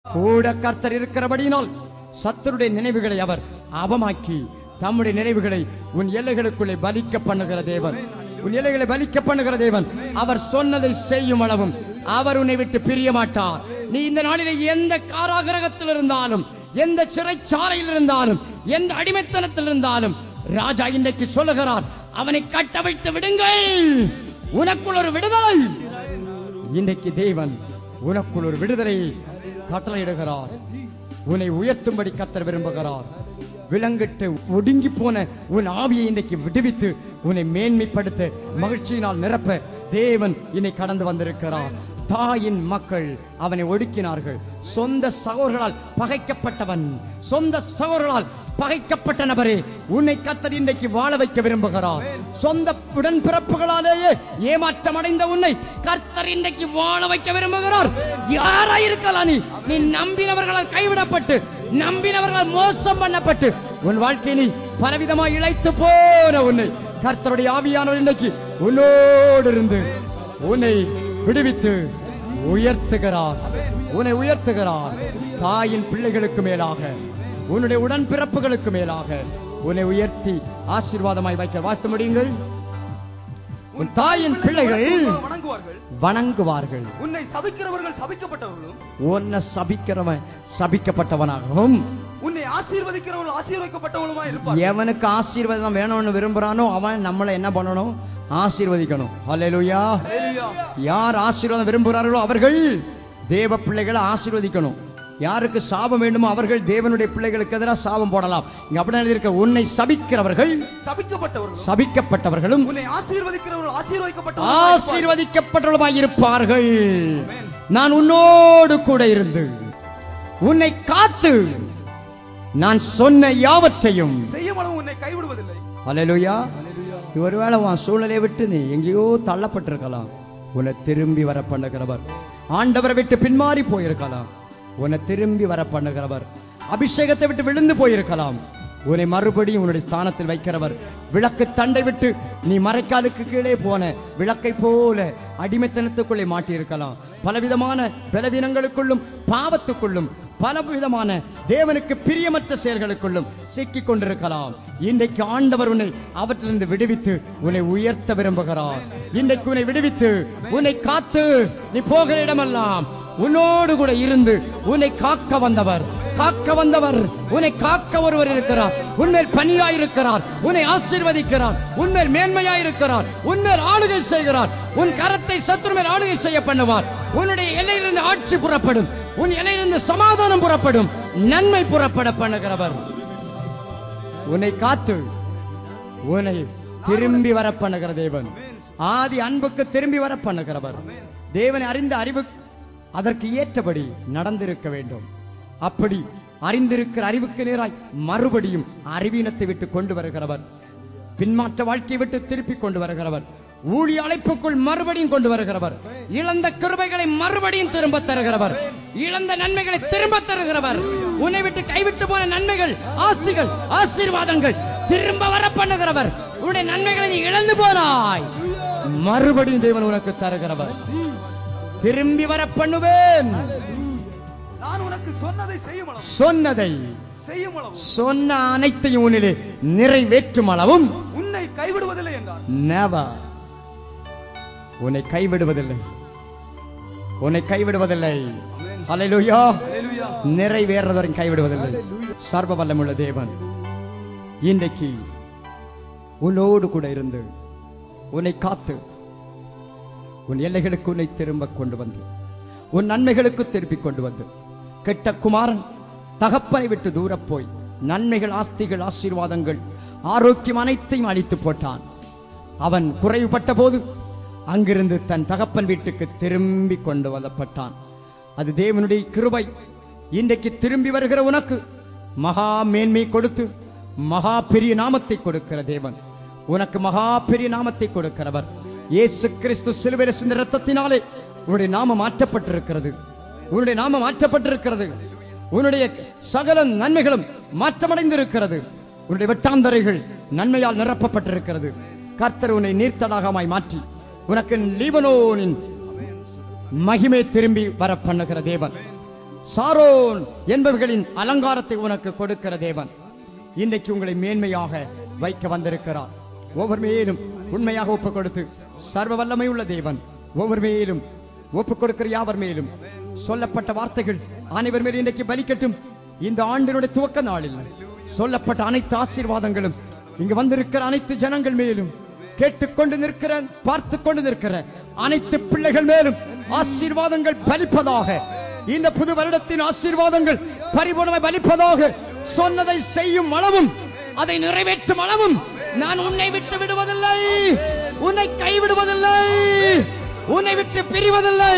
கூட கர்த்தர் இருக்கிறபடியினால் சத்தருடைய நினைவுகளை அவர் அவமாக்கி தம்முடைய நினைவுகளை உன் எல்லைகளுக்குள்ளே பலிக்க பண்ணுகிற தேவன் உன் எல்லைகளை பலிக்க பண்ணுகிற தேவன் அவர் சொன்னதை செய்யும் அளவும் அவர் உன்னை விட்டு பிரிய மாட்டார் நீ இந்த நாளிலே எந்த காராகிரகத்தில் இருந்தாலும் எந்த சிறைச்சாலையில் இருந்தாலும் எந்த அடிமைத்தனத்தில் இருந்தாலும் ராஜா இன்றைக்கு சொல்லுகிறார் அவனை கட்டவிழ்த்து விடுங்கள் உனக்குள் ஒரு விடுதலை இன்றைக்கு தேவன் உனக்குள் ஒரு விடுதலையை கட்டளையிடுகிறார் உன்னை உயர்த்தும்படி கத்தர் விரும்புகிறார் விலங்கிட்டு ஒடுங்கி போன உன் ஆவியை இன்றைக்கு விடுவித்து உன்னை மேன்மைப்படுத்த மகிழ்ச்சியினால் நிரப்ப தேவன் இன்னை கடந்து வந்திருக்கிறார் தாயின் மக்கள் அவனை ஒடுக்கினார்கள் சொந்த சகோதரர்களால் பகைக்கப்பட்டவன் சொந்த சகோதரர்களால் பகைக்கப்பட்ட நபரே உன்னை கத்தர் இன்றைக்கு வாழ வைக்க விரும்புகிறார் சொந்த உடன்பிறப்புகளாலேயே ஏமாற்றம் அடைந்த உன்னை கர்த்தர் இன்றைக்கு வாழ வைக்க விரும்புகிறார் யாராயிருக்கலாம் நீ நீ நம்பினவர்களால் கைவிடப்பட்டு நம்பினவர்களால் மோசம் பண்ணப்பட்டு உன் வாழ்க்கையில் நீ பலவிதமாய் இழைத்து போன உன்னை கர்த்தருடைய ஆவியானவர் இன்றைக்கு உன்னோடு இருந்து உன்னை விடுவித்து உயர்த்துகிறார் உன்னை உயர்த்துகிறார் தாயின் பிள்ளைகளுக்கு மேலாக உன்னுடைய உடன்பிறப்புகளுக்கு மேலாக உன்னை உயர்த்தி ஆசீர்வாதமாய் வைக்க வாசித்து முடியுங்கள் உன் தாயின் பிள்ளைகள் வணங்குவார்கள் வணங்குவார்கள் உன்னை சபிக்கிறவர்கள் சபிக்கப்பட்டவர்களும் உன்னை சபிக்கிறவன் சபிக்கப்பட்டவனாகவும் உன்னை ஆசீர்வதிக்கிறவர்கள் ஆசீர்வதிக்கப்பட்டவர்களுமா இருப்பார் எவனுக்கு ஆசீர்வாதம் வேணும்னு விரும்புறானோ அவன் நம்மளை என்ன பண்ணணும் ஆசீர்வதிக்கணும் ஹalleluya யார் ஆசீர்வாதம் விரும்புகிறார்களோ அவர்கள் தேவ பிள்ளைகளை ஆசீர்வதிக்கணும் யாருக்கு சாபம் வேண்டுமோ அவர்கள் தேவனுடைய பிள்ளைகளுக்கு எதிராக சாபம் போடலாம் இங்க அப்படி எழுதியிருக்க உன்னை சபிக்கிறவர்கள் சபிக்கப்பட்டவர்களும் சபிக்கப்பட்டவர்களும் உன்னை ஆசீர்வதிக்கிறவர்கள் ஆசீர்வதிக்கப்பட்டவர்களும் ஆசீர்வதிக்கப்பட்டவர்களுமாய் இருப்பார்கள் நான் உன்னோடு கூட இருந்து உன்னை காத்து நான் சொன்ன யாவற்றையும் செய்யும் அளவு உன்னை கைவிடுவதில்லை ஹalleluya ஒருவேளை உன் சூழ்நிலையை விட்டு நீ எங்கேயோ தள்ளப்பட்டிருக்கலாம் உன்னை திரும்பி வர பண்ணுகிறவர் ஆண்டவரை விட்டு பின்மாறி போயிருக்கலாம் உன்னை திரும்பி வர பண்ணுகிறவர் அபிஷேகத்தை விட்டு விழுந்து போயிருக்கலாம் உன்னை மறுபடியும் உன்னுடைய ஸ்தானத்தில் வைக்கிறவர் விளக்கு தண்டை விட்டு நீ மறைக்காலுக்கு கீழே போன விளக்கை போல அடிமைத்தனத்துக்குள்ளே மாட்டியிருக்கலாம் பலவிதமான பலவீனங்களுக்குள்ளும் பாவத்துக்குள்ளும் பலவிதமான தேவனுக்கு பிரியமற்ற செயல்களுக்குள்ளும் சிக்கிக் கொண்டிருக்கலாம் இன்றைக்கு ஆண்டவர் உன்னை அவற்றிலிருந்து விடுவித்து உன்னை உயர்த்த விரும்புகிறார் இன்றைக்கு உன்னை விடுவித்து உன்னை காத்து நீ போகிற இடமெல்லாம் உன்னோடு கூட இருந்து உன்னை காக்க வந்தவர் காக்க வந்தவர் உன்னை காக்க ஒருவர் இருக்கிறார் உன்மேல் பணியாயிருக்கிறார் உன்னை ஆசீர்வதிக்கிறார் உன்மேல் மேன்மையாயிருக்கிறார் உன்மேல் ஆளுகை செய்கிறார் உன் கரத்தை சத்துரு மேல் ஆளுகை செய்ய பண்ணுவார் உன்னுடைய எல்லையிலிருந்து ஆட்சி புறப்படும் உன் எல்லையிலிருந்து சமாதானம் புறப்படும் நன்மை புறப்பட பண்ணுகிறவர் உன்னை காத்து உன்னை திரும்பி வர பண்ணுகிற தேவன் ஆதி அன்புக்கு திரும்பி வர பண்ணுகிறவர் தேவனை அறிந்த அறிவு அதற்கு ஏற்றபடி நடந்திருக்க வேண்டும் அப்படி அறிந்திருக்கிற அறிவுக்கு நேராய் மறுபடியும் அறிவீனத்தை விட்டு கொண்டு வருகிறவர் பின்மாற்ற வாழ்க்கையை விட்டு திருப்பி கொண்டு வருகிறவர் ஊழிய அழைப்புக்குள் மறுபடியும் கொண்டு வருகிறவர் இழந்த கிருபைகளை மறுபடியும் திரும்ப தருகிறவர் இழந்த நன்மைகளை திரும்ப தருகிறவர் உன்னை விட்டு கைவிட்டு போன நன்மைகள் ஆஸ்திகள் ஆசீர்வாதங்கள் திரும்ப வர பண்ணுகிறவர் உன்னுடைய நன்மைகளை நீ இழந்து போனாய் மறுபடியும் தேவன் உனக்கு தருகிறவர் திரும்பி வர பண்ணுவேன் நான் உனக்கு சொன்னதை செய்யும் அளவு சொன்னதை செய்யும் அளவு சொன்ன அனைத்தையும் உன்னிலே நிறைவேற்றும் அளவும் உன்னை கைவிடுவதில்லை என்றார் never உன்னை கைவிடுவதில்லை உன்னை கைவிடுவதில்லை ஹalleluya Hallelujah. நிறைவேறதவரை கைவிடுவதில்லை சர்வ வல்லமுள்ள தேவன் இன்றைக்கு உன்னோடு கூட இருந்து உன்னை காத்து உன் எல்லைகளுக்கு உன்னை திரும்ப கொண்டு வந்து உன் நன்மைகளுக்கு திருப்பிக் கொண்டு வந்து கெட்ட குமாரன் தகப்பனை விட்டு தூரப் போய் நன்மைகள் ஆஸ்திகள் ஆசீர்வாதங்கள் ஆரோக்கியம் அனைத்தையும் அழித்து போட்டான் அவன் குறைவுபட்ட போது அங்கிருந்து தன் தகப்பன் வீட்டுக்கு திரும்பி கொண்டு வரப்பட்டான் அது தேவனுடைய கிருபை இன்றைக்கு திரும்பி வருகிற உனக்கு மகா மேன்மை கொடுத்து மகா பெரிய நாமத்தை கொடுக்கிற தேவன் உனக்கு மகா பெரிய நாமத்தை கொடுக்கிறவர் இயேசு கிறிஸ்து சிலுவையில் சிந்த ரத்தத்தினாலே உன்னுடைய நாமம் மாற்றப்பட்டிருக்கிறது உன்னுடைய நாமம் மாற்றப்பட்டிருக்கிறது உன்னுடைய சகல நன்மைகளும் மாற்றமடைந்திருக்கிறது உன்னுடைய வெட்டாந்தரைகள் நன்மையால் நிரப்பப்பட்டிருக்கிறது கர்த்தர் உன்னை நீர்த்தடாகமாய் மாற்றி உனக்கு லீபனோனின் மகிமை திரும்பி வர பண்ணுகிற தேவன் சாரோன் என்பவர்களின் அலங்காரத்தை உனக்கு கொடுக்கிற தேவன் இன்றைக்கு உங்களை மேன்மையாக வைக்க வந்திருக்கிறார் ஒவ்வொரு மேலும் உண்மையாக ஒப்பு கொடுத்து சர்வ வல்லமை உள்ள தேவன் ஒவ்வொரு மேலும் ஒப்பு கொடுக்கிற யாவர் மேலும் சொல்லப்பட்ட வார்த்தைகள் அனைவர் மேலும் இன்றைக்கு பலிக்கட்டும் இந்த ஆண்டினுடைய துவக்க நாளில் சொல்லப்பட்ட அனைத்து ஆசீர்வாதங்களும் இங்கு வந்திருக்கிற அனைத்து ஜனங்கள் மேலும் கேட்டுக்கொண்டு நிற்கிற பார்த்து கொண்டு நிற்கிற அனைத்து பிள்ளைகள் மேலும் ஆசீர்வாதங்கள் பலிப்பதாக இந்த புது வருடத்தின் ஆசீர்வாதங்கள் பரிபூர்ணமாய் பலிப்பதாக சொன்னதை செய்யும் அளவும் அதை நிறைவேற்றும் அளவும் நான் உன்னை விட்டு விடுவதில்லை உன்னை கைவிடுவதில்லை உன்னை விட்டு பிரிவதில்லை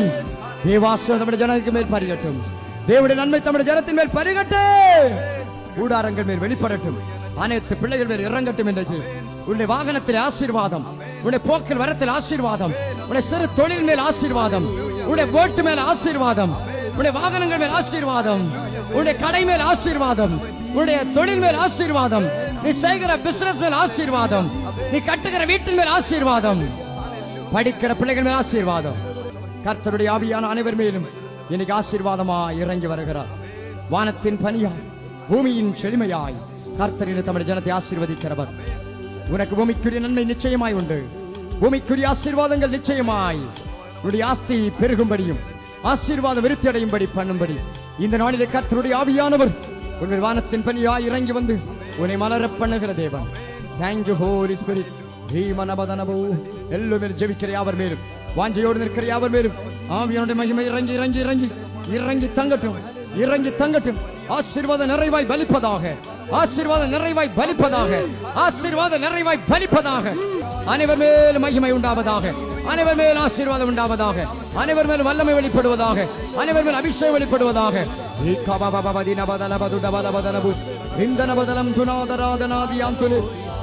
தேவாசம் நம்முடைய ஜனத்துக்கு மேல் பரிகட்டும் தேவனுடைய நன்மை நம்முடைய ஜனத்தின் மேல் பரிகட்டு கூடாரங்கள் மேல் வெளிப்படட்டும் அனைத்து பிள்ளைகள் மேல் இறங்கட்டும் இன்றைக்கு உன்னுடைய வாகனத்தில் ஆசீர்வாதம் உன்னுடைய போக்கில் வரத்தில் ஆசீர்வாதம் உன்னுடைய சிறு தொழில் மேல் ஆசீர்வாதம் உன்னுடைய ஓட்டு மேல் ஆசீர்வாதம் உன்னுடைய வாகனங்கள் மேல் ஆசீர்வாதம் உன்னுடைய கடை மேல் ஆசீர்வாதம் உன்னுடைய தொழில் மேல் ஆசீர்வாதம் நீ செய்கிற பிசினஸ் மேல் ஆசீர்வாதம் நீ கட்டுகிற வீட்டின் மேல் ஆசீர்வாதம் படிக்கிற பிள்ளைகள் மேல் ஆசீர்வாதம் கர்த்தருடைய ஆவியான அனைவர் மேலும் இன்னைக்கு ஆசீர்வாதமாய் இறங்கி வருகிறார் வானத்தின் பனியாய் பூமியின் செழுமையாய் கர்த்தரில் தம்முடைய ஜனத்தை ஆசீர்வதிக்கிறவர் உனக்கு பூமிக்குரிய நன்மை நிச்சயமாய் உண்டு பூமிக்குரிய ஆசீர்வாதங்கள் நிச்சயமாய் உன்னுடைய ஆஸ்தி பெருகும்படியும் ஆசீர்வாதம் விருத்தி அடையும்படி பண்ணும்படி இந்த நாளிலே கர்த்தருடைய ஆவியானவர் உங்கள் வானத்தின் பனியாய் இறங்கி வந்து உன்னை மலரப் பண்ணுகிற தேவன் தேங்க்யூ ஹோலி ஸ்பிரிட் ரீமனபதனபோ எல்லோரும் ஜெபிக்கிற யாவர் மேலும் வாஞ்சையோடு நிற்கிற யாவர் மேலும் ஆவியானுடைய மகிமை இறங்கி இறங்கி இறங்கி இறங்கி தங்கட்டும் இறங்கி தங்கட்டும் ஆசீர்வாத நிறைவாய் பலிப்பதாக ஆசீர்வாத நிறைவாய் பலிப்பதாக ஆசீர்வாத நிறைவாய் பலிப்பதாக அனைவர் மேலும் மகிமை உண்டாவதாக அனைவர் மேல் ஆசீர்வாதம் உண்டாவதாக அனைவர் மேல் வல்லமை வெளிப்படுவதாக அனைவர் மேல் அபிஷேகம் வெளிப்படுவதாக ஏகாபாபாபாதி நபதலபது டபலபதலபு இந்தனபதலம் துனாதராதனாதியாந்துலு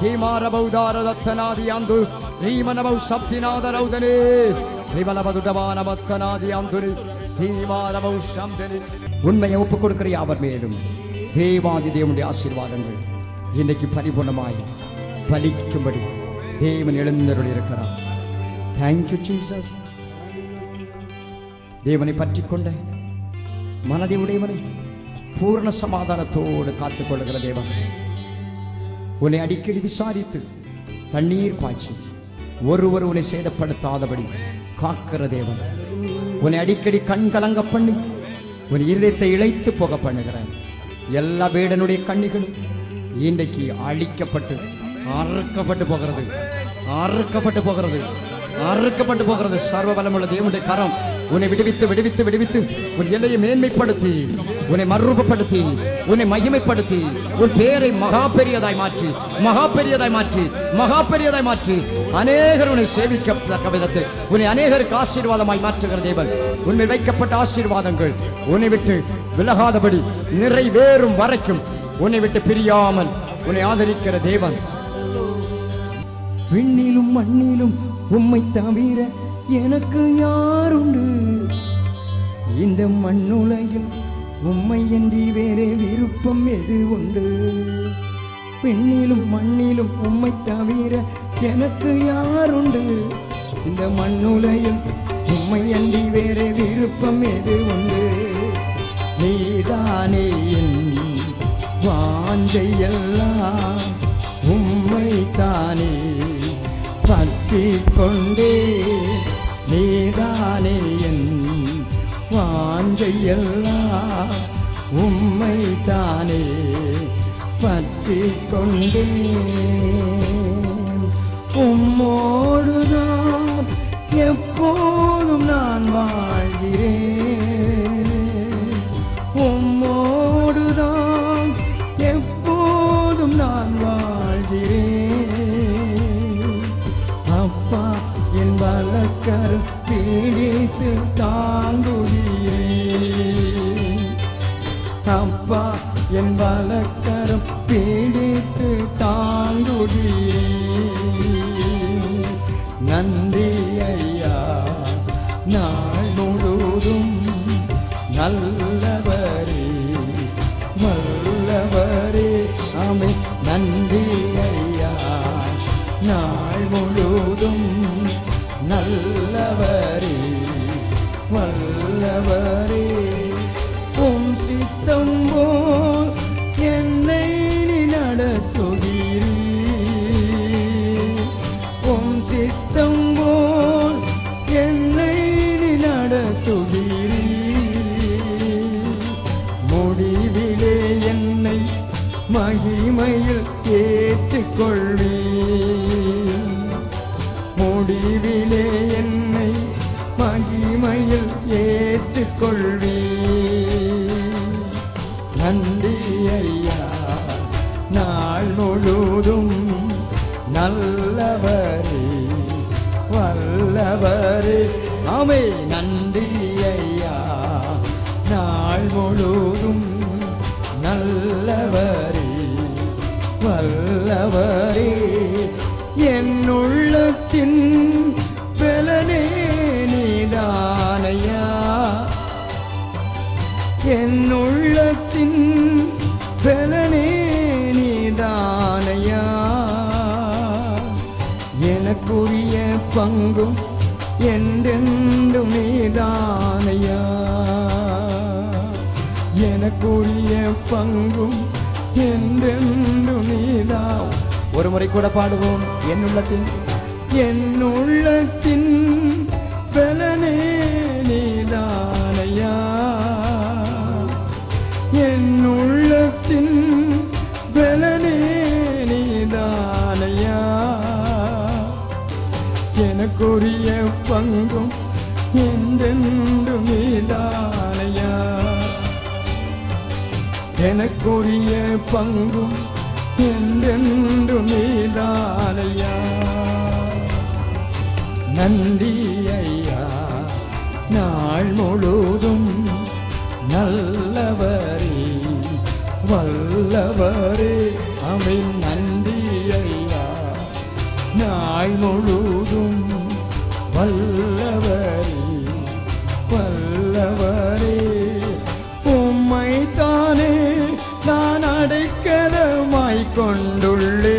ஹீமாரபௌதாரதத்தனாதியாந்து ரீமனபௌ சப்திநாதரௌதனே ரிமலபதுடவானமத்தனாதியாந்துலு ஹீமாரபௌ சம்தனி உண்மையை ஒப்புக் கொடுக்கிற யாவர் மேலும் தேவாதி தேவனுடைய ஆசீர்வாதங்கள் இன்னைக்கு பரிபூர்ணமாய் பலிக்கும்படி தேவன் எழுந்தருள் இருக்கிறார் தேங்க்யூ ஜீசஸ் தேவனை பற்றி கொண்ட மனதை உடையவனை பூர்ண சமாதானத்தோடு காத்துக் கொள்ளுகிற தேவன் உன்னை அடிக்கடி விசாரித்து தண்ணீர் பாய்ச்சி ஒருவர் உன்னை சேதப்படுத்தாதபடி காக்கிற தேவன் உன்னை அடிக்கடி கண் கலங்க பண்ணி உன் இருதயத்தை இழைத்து போக பண்ணுகிறேன் எல்லா வேடனுடைய கண்ணிகளும் இன்றைக்கு அழிக்கப்பட்டு அறுக்கப்பட்டு போகிறது அறுக்கப்பட்டு போகிறது அறுக்கப்பட்டு போகிறது சர்வ பலமுள்ள தேவனுடைய கரம் உன்னை விடுவித்து விடுவித்து விடுவித்து உன் எல்லையை மேன்மைப்படுத்தி உன்னை மறுரூபப்படுத்தி உன்னை மகிமைப்படுத்தி உன் பேரை மகா பெரியதாய் மாற்றி மகா பெரியதாய் மாற்றி மகா பெரியதாய் மாற்றி அநேகர் உன்னை சேவிக்கத்தக்க விதத்தில் உன்னை அநேகருக்கு ஆசீர்வாதமாய் மாற்றுகிற தேவன் உன்னை வைக்கப்பட்ட ஆசீர்வாதங்கள் உன்னை விட்டு விலகாதபடி நிறைவேறும் வரைக்கும் உன்னை விட்டு பிரியாமல் உன்னை ஆதரிக்கிற தேவன் விண்ணிலும் மண்ணிலும் உம்மை தவிர எனக்கு யாருண்டு இந்த மண்ணுலகில் உம்மை என்று வேறே விருப்பம் எது உண்டு விண்ணிலும் மண்ணிலும் உம்மை தவிர எனக்கு யாருண்டு இந்த மண்ணுலகில் உம்மை அன்றி வேறே விருப்பம் எது உண்டு நீதானே என் வாஞ்சையெல்லாம் உம்மை தானே பற்றி கொண்டே நீதானே என் வாஞ்சையெல்லாம் உம்மை தானே பற்றி கொண்டே உம்மோடுதான் எப்போதும் நான் வாழ்கிறேன் உம்மோடுதான் எப்போதும் நான் வாழ்கிறேன் அப்பா என் வழக்கர் பீடித்து தாங்குகிறேன் அப்பா என் வழக்கரம் பீடித்து தாங்குகிறேன் நன்றி ஐயா நாள் முழுதும் நல்லவரே வல்லவரே ஆமை நன்றி ஐயா நாள் முழுதும் நல்லவரே வல்லவரே சித்தம் போல் என்னை நீ நடத்துகிறீர் உம் சித்தம் போல் என்னை நீ நடத்துகிறீர் முடிவிலே என்னை மகிமையில் ஏற்றுக்கொள்வீர் முடிவிலே என்னை மகிமையில் ஏற்றுக்கொள்வீர் நன்றி ஐயா நாள் முழுதும் நல்லவரே வல்லவரே ஆமே நன்றி ஐயா நாள் முழுதும் நல்லவரே வல்லவரே என் உள்ளத்தின் பலனே நீதானையா என் உள்ளத்தின் பலனே நீதானையா எனக்குரிய பங்கும் என்றென்றும் நீதானையா எனக்குரிய பங்கும் என்றென்றும் நீதான் ஒரு முறை கூட பாடுவோம் என் உள்ளத்தின் என் உள்ளத்தின் பலனே நீதானையா என் உள்ளத்தின் பலனே நீதானையா எனக்குரிய பங்கும் என்றென்றும் நீதானையா எனக்குரிய பங்கும் என்றென்றும் நீதானையா நன்றி ஐயா நாள் முழுதும் நல்லவரே வல்லவரே அவை நன்றி ஐயா நாள் முழுதும் வல்லவரே வல்லவரே உம்மை தானே நான் அடைக்கலமாய் கொண்டுள்ளே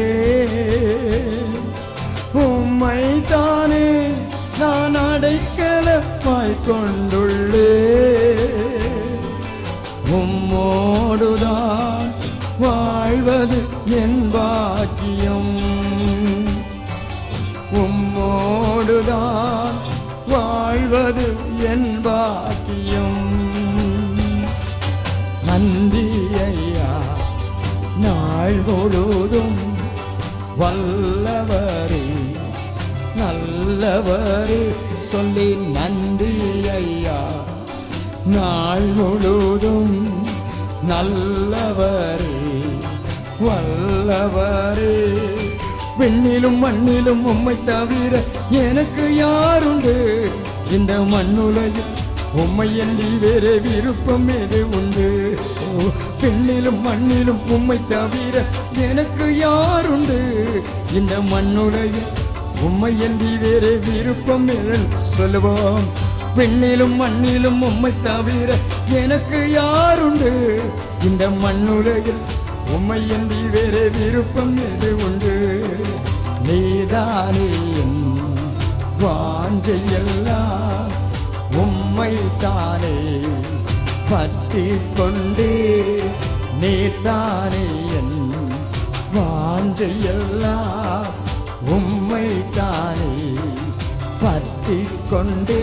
உம்மை தானே நான் அடைக்கலமாய் கொண்டுள்ளே உம்மோடுதான் வாழ்வது என் பாக்கியம் உம்மோடுதான் வாழ்வது என் பாக்கியம் நன்றி ஐயா நாள் முழுதும் வல்லவரே நல்லவரே சொல்லி நன்றி ஐயா நாள் முழுதும் நல்லவரே வல்லவரே விண்ணிலும் மண்ணிலும் உம்மை தவிர எனக்கு யாருண்டு இந்த மண்ணுலகில் உம்மை எண்ணி வேறு விருப்பம் எது உண்டு ஓ, விண்ணிலும் மண்ணிலும் உம்மை தவிர எனக்கு யாருண்டு இந்த மண்ணுலகில் உம்மை எண்ணி வேறு விருப்பம் எது சொல்லுவோம் விண்ணிலும் மண்ணிலும் உம்மை தவிர எனக்கு யாருண்டு இந்த மண்ணுலகில் உம்மை எண்ணி வேறு விருப்பம் எது உண்டு நீதானே என் வாஞ்சையெல்லாம் உம்மை தானே பற்றி கொண்டே நீதானே என் வாஞ்சையெல்லாம் உம்மை தானே பற்றி கொண்டே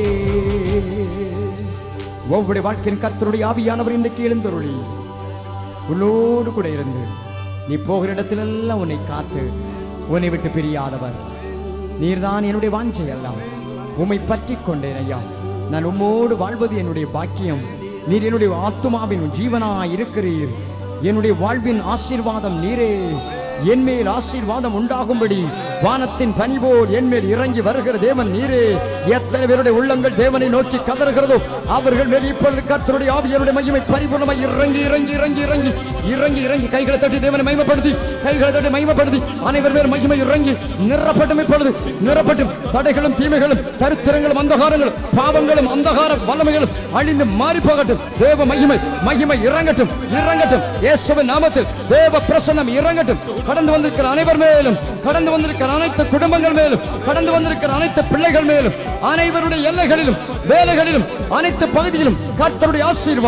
ஒவ்வொரு வாழ்க்கையின் கர்த்தருடைய ஆவியானவர் இன்றைக்கு எழுந்தருளி உன்னோடு கூட இருந்து நீ போகிற இடத்திலெல்லாம் உன்னை காத்து உன்னை விட்டு பிரியாதவர் நீர்தான் என்னுடைய வாஞ்சை எல்லாம் உம்மை பற்றி கொண்டேன் ஐயா நான் உம்மோடு வாழ்வது என்னுடைய பாக்கியம் நீர் என்னுடைய ஆத்துமாவின் ஜீவனாய் இருக்கிறீர் என்னுடைய வாழ்வின் ஆசீர்வாதம் நீரே என் மேல் ஆசீர்வாதம் உண்டாகும்படி வானத்தின் பனி போல் என் மேல் இறங்கி வருகிற தேவன் நீரே எத்தனை பேருடைய உள்ளங்கள் தேவனை நோக்கி கதறுகிறதோ அவர்கள் மேல் இப்பொழுது கர்த்தருடைய ஆவியனுடைய மகிமை பரிபூர்ணமாய் இறங்கி இறங்கி இறங்கி இறங்கி இறங்கி இறங்கி கைகளை தட்டி தேவனை மகிமைப்படுத்தி கைகளை தட்டி மகிமைப்படுத்தி அனைவர் பேர் மகிமை இறங்கி நிறப்பட்டும் இப்பொழுது நிறப்பட்டும் தடைகளும் தீமைகளும் தரித்திரங்களும் அந்தகாரங்களும் பாவங்களும் அந்தகார வல்லமைகளும் அழிந்து மாறி போகட்டும் தேவ மகிமை மகிமை இறங்கட்டும் இறங்கட்டும் இயேசுவின் நாமத்தில் தேவ பிரசன்னம் இறங்கட்டும் கடந்து வந்திருக்கிற அனைவர் மேலும் கடந்து வந்திருக்கிற அனைத்து குடும்பங்கள் மேலும் கடந்து வந்திருக்கிற அனைத்து பிள்ளைகள் மேலும் அனைவருடைய எல்லைகளிலும் வேலைகளிலும் அனைத்து பகுதியிலும் கர்த்தருடைய ஆசீர்வாதம்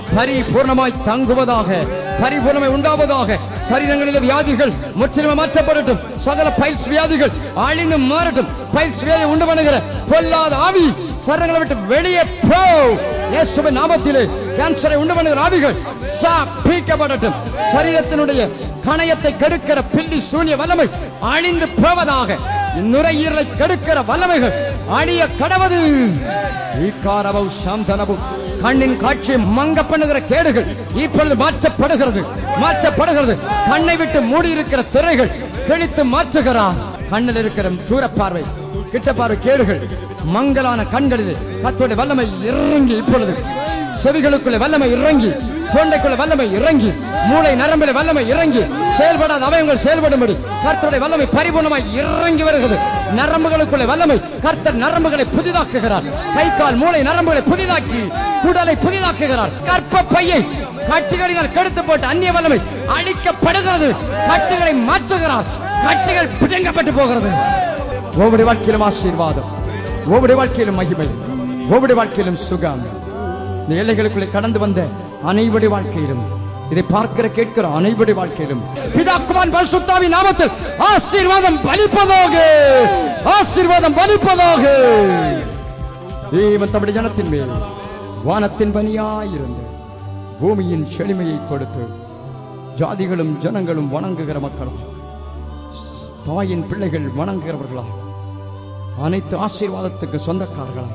பரிபூர்ணமாய் தங்குவதாக பரிபூர்ணமாய் உண்டாவதாக சரீரங்களில் வியாதிகள் முற்றிலும் மாற்றப்படட்டும் சகல பைல்ஸ் வியாதிகள் அழிந்து மாறட்டும் பைல்ஸ் வியாதி உண்டு பண்ணுகிற பொல்லாத ஆவி சரங்களை விட்டு வெளியே போ இயேசுவின் நாமத்திலே கேன்சரை உண்டு பண்ணுகிற ஆவிகள் சாப்பிக்கப்படட்டும் சரீரத்தினுடைய கணையத்தை கெடுக்கிற பில்லி சூனிய வல்லமை அழிந்து போவதாக நுரையீரலை கெடுக்கிற வல்லமைகள் அழிய கடவது ஈக்காரவும் சாந்தனவும் கண்ணின் காட்சியை மங்க பண்ணுகிற கேடுகள் இப்பொழுது மாற்றப்படுகிறது மாற்றப்படுகிறது கண்ணை விட்டு மூடி இருக்கிற திரைகள் கிழித்து மாற்றுகிறார் கண்ணில் இருக்கிற தூர பார்வை கிட்ட பார்வை கேடுகள் மங்கலான கண்களில் கத்தோட வல்லமை இறங்கி இப்பொழுது செவிகளுக்குள்ள வல்லமை இறங்கி தொண்டைக்குள்ள வல்லமை இறங்கி மூளை நரம்பில வல்லமை இறங்கி செயல்படாத அவயங்கள் செயல்படும்படி கர்த்தருடைய வல்லமை பரிபூர்ணமாய் இறங்கி வருகிறது நரம்புகளுக்குள்ள வல்லமை கர்த்தர் நரம்புகளை புதிதாக்குகிறார் கை கால் மூளை நரம்புகளை புதிதாக்கி குடலை புதிதாக்குகிறார் கற்ப பையை கட்டுகளினால் கெடுத்து போட்டு அந்நிய வல்லமை அழிக்கப்படுகிறது கட்டுகளை மாற்றுகிறார் கட்டுகள் பிடுங்கப்பட்டு போகிறது ஒவ்வொரு வாழ்க்கையிலும் ஆசீர்வாதம் ஒவ்வொரு வாழ்க்கையிலும் மகிமை ஒவ்வொரு வாழ்க்கையிலும் சுகம் இந்த எல்லைகளுக்குள்ளே கடந்து வந்த அனைவருடைய வாழ்க்கையிலும் இதை பார்க்கிற கேட்கிற அனைவருடைய வாழ்க்கையிலும் பிதா குமான் பரிசுத்தாவின் நாமத்தில் ஆசீர்வாதம் பலிப்பதாக ஆசீர்வாதம் பலிப்பதாக தேவன் தம்முடைய ஜனத்தின் மேல் வானத்தின் பனியாயிருந்து பூமியின் செழுமையை கொடுத்து ஜாதிகளும் ஜனங்களும் வணங்குகிற மக்களும் தாயின் பிள்ளைகள் வணங்குகிறவர்களா அனைத்து ஆசீர்வாதத்துக்கு சொந்தக்காரர்களா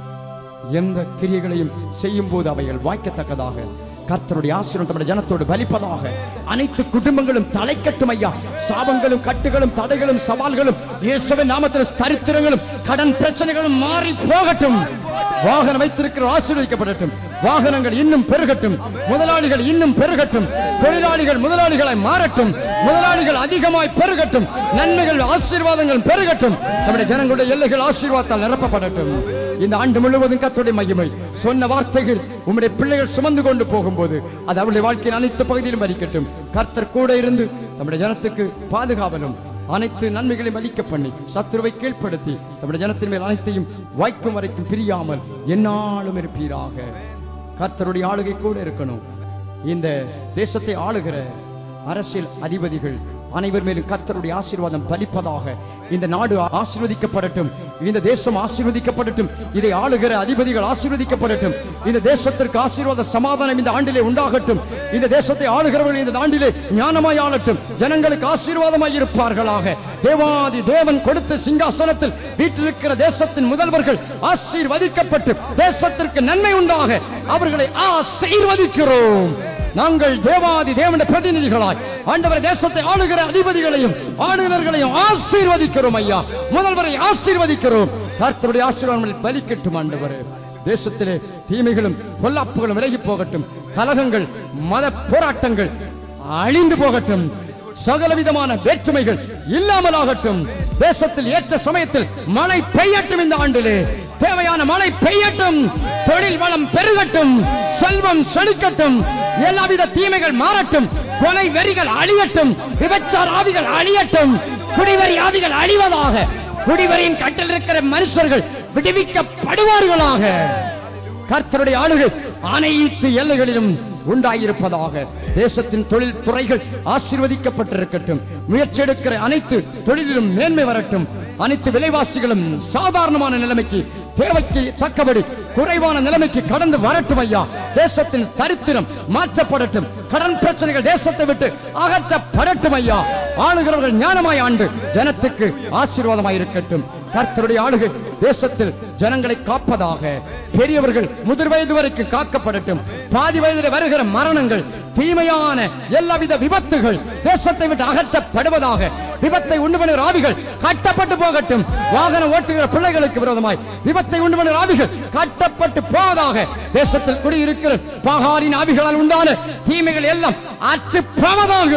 எந்த கிரியைகளையும் செய்யும் போது அவைகள் வாய்க்கத்தக்கதாக கர்த்தருடைய ஆசீர்வாதம் நம்முடைய ஜனத்தோடு பலிப்பதாக அனைத்து குடும்பங்களும் தலைக்கட்டும் ஐயா சாபங்களும் கட்டுகளும் தடைகளும் சவால்களும் இயேசுவின் நாமத்தில் தரித்திரங்களும் கடன் பிரச்சனைகளும் மாறி போகட்டும் வாகனம் வைத்திருக்கிற ஆசீர்வதிக்கப்படட்டும் வாகனங்கள் இன்னும் பெருகட்டும் முதலாளிகள் இன்னும் பெருகட்டும் தொழிலாளிகள் முதலாளிகளாய் மாறட்டும் முதலாளிகள் அதிகமாய் பெருகட்டும் நன்மைகள் ஆசீர்வாதங்கள் பெருகட்டும் நம்முடைய ஜனங்களுடைய எல்லைகள் ஆசீர்வாதத்தால் நிரப்பப்படட்டும் இந்த ஆண்டு முழுவதும் கர்த்தருடைய மகிமை சொன்ன வார்த்தைகள் உம்முடைய பிள்ளைகள் சுமந்து கொண்டு போகும்போது அது அவருடைய வாழ்க்கையின் அனைத்து பகுதியிலும் வரிக்கட்டும் கர்த்தர் கூட இருந்து நம்முடைய ஜனத்துக்கு பாதுகாவலும் அனைத்து நன்மைகளையும் அளிக்க பண்ணி சத்துருவை கீழ்ப்படுத்தி நம்முடைய ஜனத்தின் மேல் அனைத்தையும் வாய்க்கும் வரைக்கும் பிரியாமல் எந்நாளும் இருப்பீராக கர்த்தருடைய ஆளுகை கூட இருக்கணும் இந்த தேசத்தை ஆளுகிற அரசியல் அதிபதிகள் அனைவர் மேலும் கர்த்தருடைய ஆசீர்வாதம் பலிப்பதாக இந்த நாடு ஆசீர்வதிக்கப்படட்டும் இந்த தேசம் ஆசீர்வதிக்கப்படட்டும் இதை ஆளுகிற அதிபதிகள் ஆசீர்வதிக்கப்படட்டும் இந்த தேசத்திற்கு ஆசீர்வாத சமாதானம் இந்த ஆண்டிலே உண்டாகட்டும் இந்த தேசத்தை ஆளுகிறவர்கள் இந்த ஆண்டிலே ஞானமாய் ஆளட்டும் ஜனங்களுக்கு ஆசீர்வாதமாய் இருப்பார்களாக தேவாதி தேவன் கொடுத்த சிங்காசனத்தில் வீற்றிருக்கிற தேசத்தின் முதல்வர்கள் ஆசீர்வதிக்கப்பட்டு தேசத்திற்கு நன்மை உண்டாக அவர்களை ஆசீர்வதிக்கிறோம் நாங்கள் தேவாதி தேவனுடைய பிரதிநிதிகளாய் ஆண்டவர் தேசத்தை ஆளுகிற அதிபதிகளையும் ஆளுநர்களையும் ஆசீர்வதிக்கிறோம் ஐயா முதல்வரை ஆசீர்வதிக்கிறோம் கர்த்தருடைய ஆசீர்வாதங்கள் பலிக்கட்டும் ஆண்டவர் தேசத்திலே தீமைகளும் பொல்லாப்புகளும் விலகி போகட்டும் கலகங்கள் மத போராட்டங்கள் அழிந்து போகட்டும் சகலவிதமான வேற்றுமைகள் இல்லாமலாகட்டும் தேசத்தில் ஏற்ற சமயத்தில் மழை பெய்யட்டும் இந்த ஆண்டிலே தேவையான மழை பெய்யட்டும் தொழில் வளம் பெருகட்டும் செல்வம் செழிக்கட்டும் எல்லாவித தீமைகள் மாறட்டும் கொலை வெறிகள் அழியட்டும் விபச்சார ஆவிகள் அழியட்டும் குடிவரி ஆவிகள் அழிவதாக குடிவரியின் கட்டில் இருக்கிற மனுஷர்கள் விடுவிக்கப்படுவார்களாக கர்த்தருடைய ஆளுகை அனைத்து எல்லைகளிலும் உண்டாயிருப்பதாக தேசத்தின் தொழில் துறைகள் ஆசீர்வதிக்கப்பட்டிருக்கட்டும் முயற்சி எடுக்கிற அனைத்து தொழிலிலும் மேன்மை வரட்டும் அனைத்து விலைவாசிகளும் சாதாரணமான நிலைமைக்கு தேவைக்கு தக்கபடி குறைவான நிலைமைக்கு கடந்து வரட்டும் ஐயா தேசத்தின் தரித்திரம் மாற்றப்படட்டும் கடன் பிரச்சனைகள் தேசத்தை விட்டு அகற்றப்படட்டும் ஐயா ஆளுகிறவர்கள் ஞானமாய் ஆண்டு ஜனத்துக்கு ஆசீர்வாதமாய் இருக்கட்டும் கர்த்தருடைய ஆளுகை தேசத்தில் ஜனங்களை காப்பதாக பெரியவர்கள் முதிர் வயது வரைக்கும் காக்கப்படட்டும் பாதி வயதில் வருகிற மரணங்கள் தீமையான எல்லாவித விபத்துகள் தேசத்தை விட்டு அகற்றப்படுவதாக விபத்தை உண்டு பண்ணுகிற ஆவிகள் கட்டப்பட்டு போகட்டும் வாகனம் ஓட்டுகிற பிள்ளைகளுக்கு விரோதமாய் விபத்தை உண்டு பண்ணுகிற ஆவிகள் கட்டப்பட்டு போவதாக தேசத்தில் குடியிருக்கிற பாகாரின் ஆவிகளால் உண்டான தீமைகள் எல்லாம் அற்று போவதாக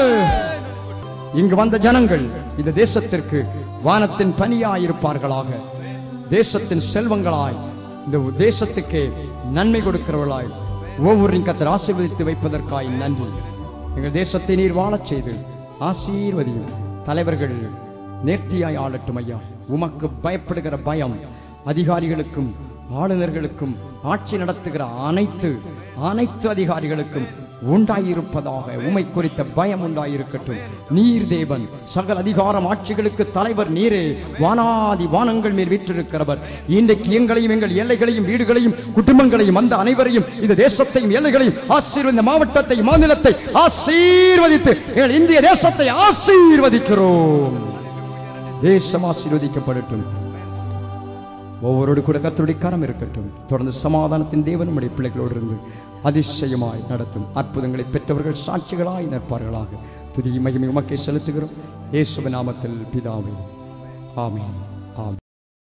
இங்கு வந்த ஜனங்கள் இந்த தேசத்திற்கு வானத்தின் பணியாயிருப்பார்களாக தேசத்தின் செல்வங்களாய் இந்த தேசத்துக்கே நன்மை கொடுக்கிறவர்களாய் ஒவ்வொருவரையும் கத்தர் ஆசீர்வதித்து வைப்பதற்காய் நன்றி எங்கள் தேசத்தை நீர் வாழச் செய்து ஆசீர்வதியும் தலைவர்கள் நேர்த்தியாய் ஆளட்டும் ஐயா உமக்கு பயப்படுகிற பயம் அதிகாரிகளுக்கும் ஆளுநர்களுக்கும் ஆட்சி நடத்துகிற அனைத்து அனைத்து அதிகாரிகளுக்கும் உண்டாயிருப்பதாக உமை குறித்த பயம் உண்டாயிருக்கட்டும் நீர் தேவன் சகல அதிகாரம் ஆட்சிகளுக்கு தலைவர் நீரே வானாதி வானங்கள் மேல் வீற்றிருக்கிறவர் இன்றைக்கு எங்களையும் எங்கள் எல்லைகளையும் வீடுகளையும் குடும்பங்களையும் அந்த அனைவரையும் இந்த தேசத்தையும் எல்லைகளையும் ஆசீர்வதி இந்த மாவட்டத்தை மாநிலத்தை ஆசீர்வதித்து எங்கள் இந்திய தேசத்தை ஆசீர்வதிக்கிறோம் தேசம் ஆசீர்வதிக்கப்படட்டும் ஒவ்வொருவரோடு கூட கர்த்தருடைய கரம் இருக்கட்டும் தொடர்ந்து சமாதானத்தின் தேவன் நம்முடைய பிள்ளைகளோடு இருந்து அதிசயமாய் நடத்தும் அற்புதங்களை பெற்றவர்கள் சாட்சிகளாய் நிற்பார்களாக துதி மகிமை உமக்கை செலுத்துகிறோம் இயேசுவின் நாமத்தில் பிதாவே ஆமென் ஆமென்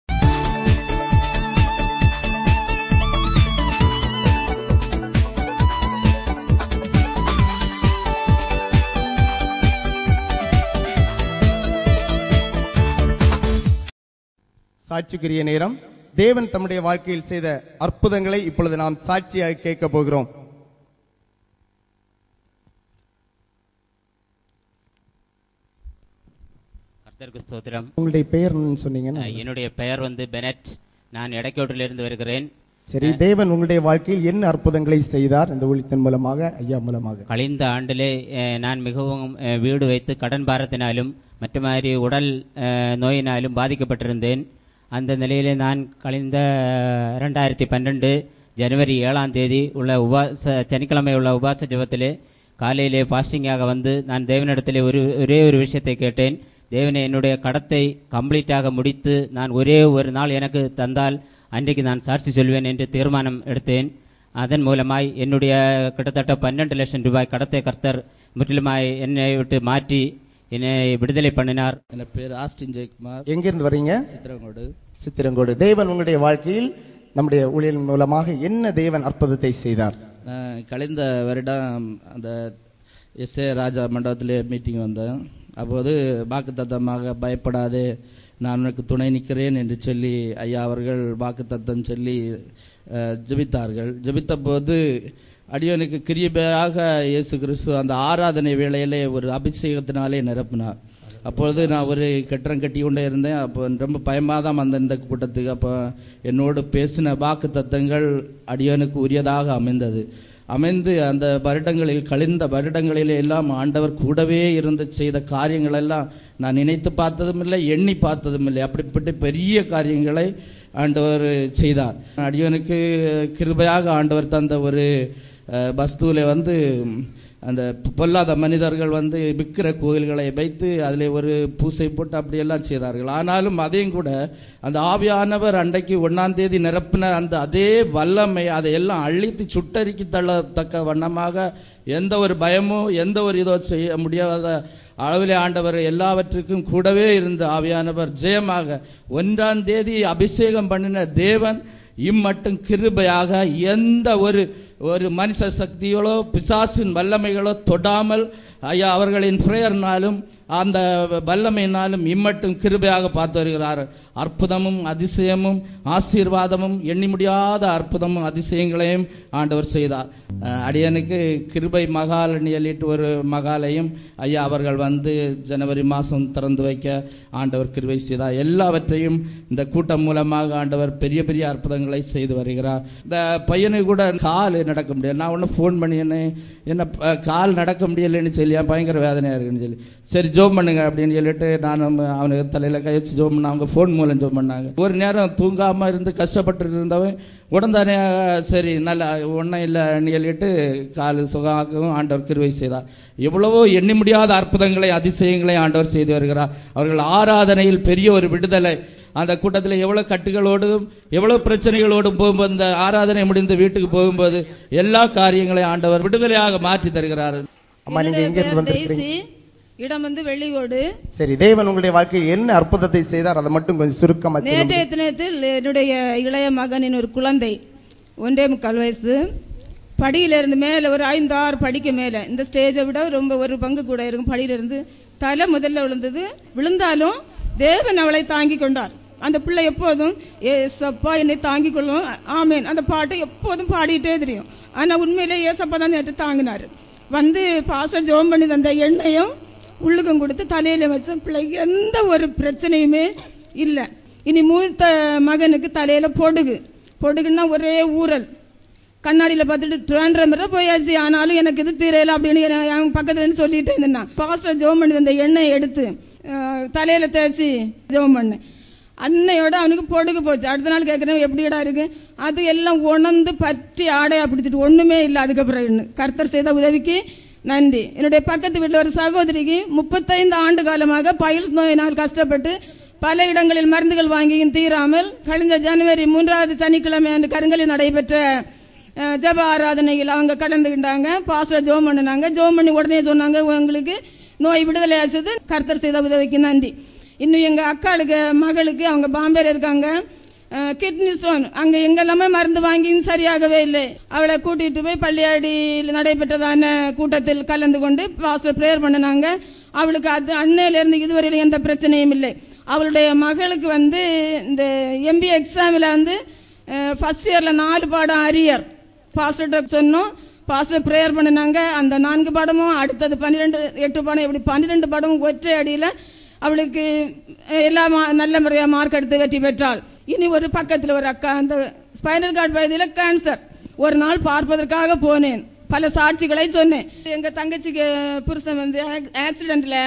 சாட்சிக்குரிய நேரம் தேவன் தம்முடைய வாழ்க்கையில் செய்த அற்புதங்களை இப்பொழுது நாம் சாட்சியாக கேட்க போகிறோம் கர்த்தருக்கு ஸ்தோத்திரம் உங்களுடைய பெயர் என்னன்னு சொன்னீங்கன்னா அஹ், என்னுடைய பெயர் வந்து பெனட் நான் எடக்கோட்டிலிருந்து வருகிறேன் சரி தேவன் உங்களுடைய வாழ்க்கையில் என்ன அற்புதங்களை செய்தார் இந்த ஊழியத்தின் மூலமாக ஐயா மூலமாக கழிந்த ஆண்டிலே அஹ், நான் மிகவும் அஹ், வீடு வைத்து கடன் பாரத்தினாலும் மற்ற மாதிரி உடல் அஹ், நோயினாலும் பாதிக்கப்பட்டிருந்தேன் அந்த நிலையிலே நான் கழிந்த ரெண்டாயிரத்தி பன்னெண்டு ஜனவரி ஏழாம் தேதி உள்ள உபாச சனிக்கிழமை உள்ள உபாச ஜெபத்திலே காலையிலே பாஸ்டிங்காக வந்து நான் தேவனிடத்திலே ஒரு ஒரே ஒரு விஷயத்தை கேட்டேன் தேவனை என்னுடைய கடத்தை கம்ப்ளீட்டாக முடித்து நான் ஒரே ஒரு நாள் எனக்கு தந்தால் அன்றைக்கு நான் சாட்சி சொல்வேன் என்று தீர்மானம் எடுத்தேன் அதன் மூலமாய் என்னுடைய கிட்டத்தட்ட பன்னெண்டு லட்சம் ரூபாய் கடத்தை கர்த்தர் முற்றிலுமாய் என்னை விட்டு மாற்றி என்னை விடுதலை பண்ணினார் என் பேர் ஆஸ்டின் ஜெயக்குமார் எங்கிருந்து வர்றீங்க சித்திரங்கோடு சித்திரங்கோடு தேவன் உங்களுடைய வாழ்க்கையில் நம்முடைய ஊழியர் மூலமாக என்ன தேவன் அற்புதத்தை செய்தார் நான் கழிந்த வருடம் அந்த எஸ் ஏ ராஜா மண்டபத்தில் மீட்டிங் வந்தேன் அப்போது வாக்குத்தத்தமாக பயப்படாதே நான் உனக்கு துணை நிற்கிறேன் என்று சொல்லி ஐயா அவர்கள் வாக்குத்தத்தம் சொல்லி அஹ், ஜெபித்தார்கள் ஜெபித்த போது அடியனுக்கு கிரியபையாக இயேசு கிறிஸ்து அந்த ஆராதனை வேளையிலே ஒரு அபிஷேகத்தினாலே நிரப்பினார் அப்பொழுது நான் ஒரு கெட்டரம் கட்டி கொண்டே இருந்தேன் அப்போ ரொம்ப பயமாக தான் வந்தேன் இந்த கூட்டத்துக்கு அப்போ என்னோடு பேசின வாக்கு தத்தங்கள் அடியனுக்கு உரியதாக அமைந்தது அமைந்து அந்த வருடங்களில் கழிந்த வருடங்களிலே எல்லாம் ஆண்டவர் கூடவே இருந்து செய்த காரியங்கள் எல்லாம் நான் நினைத்து பார்த்ததும் இல்லை எண்ணி பார்த்ததும் இல்லை அப்படிப்பட்ட பெரிய காரியங்களை ஆண்டவர் செய்தார் அடியனுக்கு கிருபையாக ஆண்டவர் தந்த ஒரு அஹ், வஸ்துவிலே வந்து அந்த பொல்லாத மனிதர்கள் வந்து விற்கிற கோயில்களை வைத்து அதில் ஒரு பூசை போட்டு அப்படியெல்லாம் செய்தார்கள் ஆனாலும் அதையும் கூட அந்த ஆவியானவர் அன்றைக்கு ஒன்றாம் தேதி நிரப்பின அந்த அதே வல்லமை அதை எல்லாம் அழித்து சுட்டரிக்கி தள்ளத்தக்க வண்ணமாக எந்த ஒரு பயமும் எந்த ஒரு இதோ செய்ய முடியாத அளவிலே ஆண்டவர் எல்லாவற்றுக்கும் கூடவே இருந்த ஆவியானவர் ஜெயமாக ஒன்றாம் தேதி அபிஷேகம் பண்ணின தேவன் இம்மட்டும் கிருபையாக எந்த ஒரு ஒரு மனுஷ சக்திகளோ பிசாசின் வல்லமைகளோ தொடாமல் ஐயா அவர்களின் பிரேயர்னாலும் அந்த வல்லமையினாலும் இம்மட்டும் கிருபையாக பார்த்து வருகிறார் அற்புதமும் அதிசயமும் ஆசீர்வாதமும் எண்ணி முடியாத அற்புதமும் அதிசயங்களையும் ஆண்டவர் செய்தார் அஹ் அடியனுக்கு கிருபை மகால் சொல்லிட்டு ஒரு மகாலையும் ஐயா அவர்கள் வந்து ஜனவரி மாதம் திறந்து வைக்க ஆண்டவர் கிருபை செய்தார் எல்லாவற்றையும் இந்த கூட்டம் மூலமாக ஆண்டவர் பெரிய பெரிய அற்புதங்களை செய்து வருகிறார் இந்த பையனுக்கு கூட கால் நடக்க முடியல நான் ஒன்று ஃபோன் பண்ணி என்ன என்ன ப- கால் நடக்க முடியலைன்னு சொல்லி என் பயங்கர வேதனையாக இருக்குன்னு சொல்லி சரி ஜோம் பண்ணுங்க அப்படின்னு சொல்லிட்டு நான் நம்ம அவனுக்கு தலையில் கை வச்சு ஜோம் பண்ண அவங்க ஃபோன் மூலம் ஜோம் பண்ணாங்க ஒரு நேரம் தூங்காமல் இருந்து கஷ்டப்பட்டு இருந்தவன் உடனே சரி நல்லா ஒன்றும் இல்லைன்னு சொல்லிட்டு கால் சுகமாகவும் ஆண்டவர் கிருவை செய்தார் எவ்வளவோ எண்ணி முடியாத அற்புதங்களை அதிசயங்களை ஆண்டவர் செய்து வருகிறார் அவர்கள் ஆராதனையில் பெரிய ஒரு விடுதலை அந்த கூட்டத்தில் எவ்வளோ கட்டுகளோடும் எவ்வளோ பிரச்சனைகளோடும் போகும்போது இந்த ஆராதனை முடிந்து வீட்டுக்கு போகும்போது எல்லா காரியங்களையும் ஆண்டவர் விடுதலையாக மாற்றி தருகிறார் அம்மா நீங்க எங்க இருந்து என்னுடைய பேர் வந்திருக்கீங்க டெய்சி இடம் வந்து வெள்ளிக்கோடு சரி தேவன் உங்களுடைய வாழ்க்கையில் என்ன அற்புதத்தை செய்தார் அதை மட்டும் கொஞ்சம் சுருக்கமா சொல்ல முடியுமா? நேற்றைய தினத்தில் என்னுடைய இளைய மகனின் ஒரு குழந்தை ஒன்றே முக்கால் வயசு படியிலிருந்து மேலே ஒரு ஐந்து ஆறு படிக்கு மேலே இந்த ஸ்டேஜை விட ரொம்ப ஒரு பங்கு கூட இருக்கும் படியிலிருந்து தலை முதல்ல விழுந்தது விழுந்தாலும் தேவன் அவளை தாங்கி கொண்டார் அந்த பிள்ளை எப்போதும் ஏசப்பா என்னை தாங்கிக் கொள்ளும் ஆமேன் அந்த பாட்டை எப்போதும் பாடிட்டே தெரியும் ஆனால் உண்மையிலே ஏசப்பா தான் நேற்று தாங்கினார் வந்து பாஸ்டர் ஜெபம் பண்ணி தந்த எண்ணெயும் உள்ளுக்கும் கொடுத்து தலையில வச்ச பிள்ளைக்கு எந்த ஒரு பிரச்சனையுமே இல்லை இனி மூத்த மகனுக்கு தலையில பொடுகு பொடுகுன்னா ஒரே ஊறல் கண்ணாடியில் பார்த்துட்டு ட்ராண்ட்ரம் வரை போயாச்சு ஆனாலும் எனக்கு இது தீரையில அப்படின்னு என- என் பக்கத்துல இருந்து சொல்லிட்டே இருந்தேன் பாஸ்டர் ஜோம் பண்ணி அந்த எண்ணெயை எடுத்து அஹ், தலையில தேய்ச்சி ஜோம் பண்ணேன் அன்னையோட அவனுக்கு பொடுகு போச்சு அடுத்த நாள் கேட்குறேன் எப்படிடா இருக்கு அது எல்லாம் உணர்ந்து பற்றி ஆடையா பிடிச்சிட்டு ஒண்ணுமே இல்லை அதுக்கப்புறம் இன்னும். கர்த்தர் செய்த உதவிக்கு நன்றி என்னுடைய பக்கத்து வீட்டில் ஒரு சகோதரிக்கு முப்பத்தைந்து ஆண்டு காலமாக பைல்ஸ் நோயினால் கஷ்டப்பட்டு பல இடங்களில் மருந்துகள் வாங்கியும் தீராமல் கழிஞ்ச ஜனவரி மூன்றாவது சனிக்கிழமை அன்று கருங்கலில் நடைபெற்ற அஹ், ஜெப ஆராதனையில் அவங்க கலந்துக்கிட்டாங்க பாஸ்டர் ஜோம் பண்ணினாங்க ஜோம் பண்ணி உடனே சொன்னாங்க உங்களுக்கு நோய் விடுதலை ஆச்சது கர்த்தர் செய்த உதவிக்கு நன்றி இன்னும் எங்க அக்காளுக்கு மகளுக்கு அவங்க பாம்பேல இருக்காங்க கிட்னி ஸ்டோன் அங்க எங்கெல்லாமே மருந்து வாங்கியும் சரியாகவே இல்லை அவளை கூட்டிட்டு போய் பள்ளியாடியில் நடைபெற்றதான கூட்டத்தில் கலந்து கொண்டு பாஸ்டர் ப்ரேயர் பண்ணினாங்க அவளுக்கு அது அன்னையில இருந்து இதுவரையிலும் எந்த பிரச்சனையும் இல்லை அவளுடைய மகளுக்கு வந்து இந்த எம்பிஏ எக்ஸாமில் வந்து ஃபர்ஸ்ட் இயர்ல நாலு பாடம் அரியர் பாஸ்டர்கிட்ட சொன்னோம் பாஸ்டர் ப்ரேயர் பண்ணினாங்க அந்த நான்கு பாடமும் அடுத்தது பன்னிரெண்டு எட்டு பாடம் இப்படி பன்னிரெண்டு பாடமும் ஒற்றை அடியில் அவளுக்கு அஹ், எல்லா மா- நல்ல முறையாக மார்க் எடுத்து வெற்றி பெற்றாள் இனி ஒரு பக்கத்தில் ஒரு அக்கா அந்த ஸ்பைனல் கார்டு வயதில் கேன்சர் ஒரு நாள் பார்ப்பதற்காக போனேன் பல சாட்சிகளை சொன்னேன் எங்கள் தங்கச்சிக்கு புருஷன் வந்து ஆக்சிடெண்ட்டில்